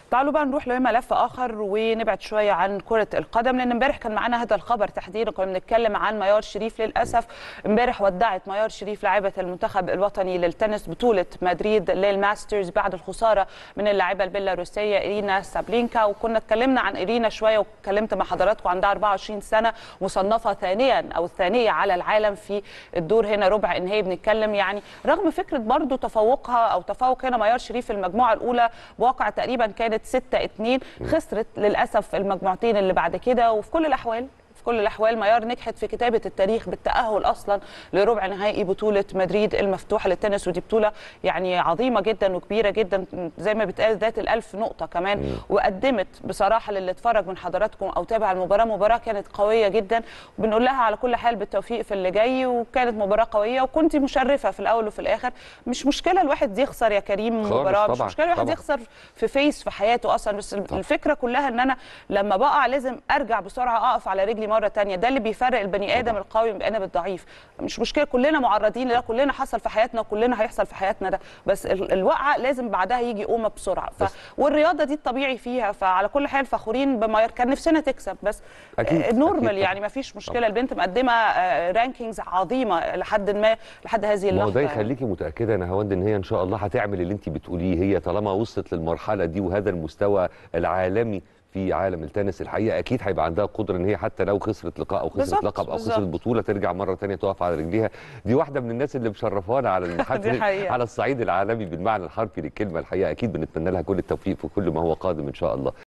تعالوا بقى نروح لملف اخر ونبعد شويه عن كره القدم لان امبارح كان معانا هذا الخبر تحديدا كنا بنتكلم عن ميار شريف للاسف امبارح ودعت ميار شريف لاعبه المنتخب الوطني للتنس بطوله مدريد للماسترز بعد الخساره من اللاعبه البيلاروسيه ايرينا سابلينكا وكنا اتكلمنا عن ايرينا شويه واتكلمت مع حضراتكم عندها 24 سنه مصنفه ثانيا او الثانيه على العالم في الدور هنا ربع النهائي بنتكلم يعني رغم فكره برضو تفوقها او تفوق هنا ميار شريف في المجموعه الاولى بواقع تقريبا كانت 6 2 خسرت للاسف المجموعتين اللي بعد كده وفي كل الاحوال في كل الاحوال ميار نجحت في كتابه التاريخ بالتاهل اصلا لربع نهائي بطوله مدريد المفتوحه للتنس ودي بطوله يعني عظيمه جدا وكبيره جدا زي ما بتقال ذات الألف نقطه كمان وقدمت بصراحه للي اتفرج من حضراتكم او تابع المباراه مباراه كانت قويه جدا وبنقول لها على كل حال بالتوفيق في اللي جاي وكانت مباراه قويه وكنت مشرفه في الاول وفي الاخر مش مشكله الواحد يخسر يا كريم خالص مباراه مش طبعاً، مشكله الواحد طبعاً. يخسر في فيس في حياته اصلا بس الفكره كلها ان انا لما بقع لازم ارجع بسرعه اقف على رجلي مره تانية ده اللي بيفرق البني ادم القوي من البني ادم الضعيف مش مشكله كلنا معرضين لده كلنا حصل في حياتنا وكلنا هيحصل في حياتنا ده بس ال- الوقعه لازم بعدها يجي قومه بسرعه ف... بس- والرياضه دي الطبيعي فيها فعلى كل حال فخورين بماير كان نفسنا تكسب بس أكيد، آه، نورمال أكيد يعني ما فيش مشكله البنت مقدمه آه، رانكينجز عظيمه لحد ما لحد هذه ما هو اللحظه ده يعني. يخليكي متاكده يا نهاوند ان هي ان شاء الله هتعمل اللي انت بتقوليه هي طالما وصلت للمرحله دي وهذا المستوى العالمي في عالم التنس الحقيقه اكيد هيبقى عندها قدره ان هي حتى لو خسرت لقاء او خسرت بالظبط، لقب او خسرت بالظبط. بطوله ترجع مره تانية تقف على رجليها دي واحده من الناس اللي مشرفانا على المحافل حقيقة. على الصعيد العالمي بالمعنى الحرفي للكلمه الحقيقه اكيد بنتمنى لها كل التوفيق في كل ما هو قادم ان شاء الله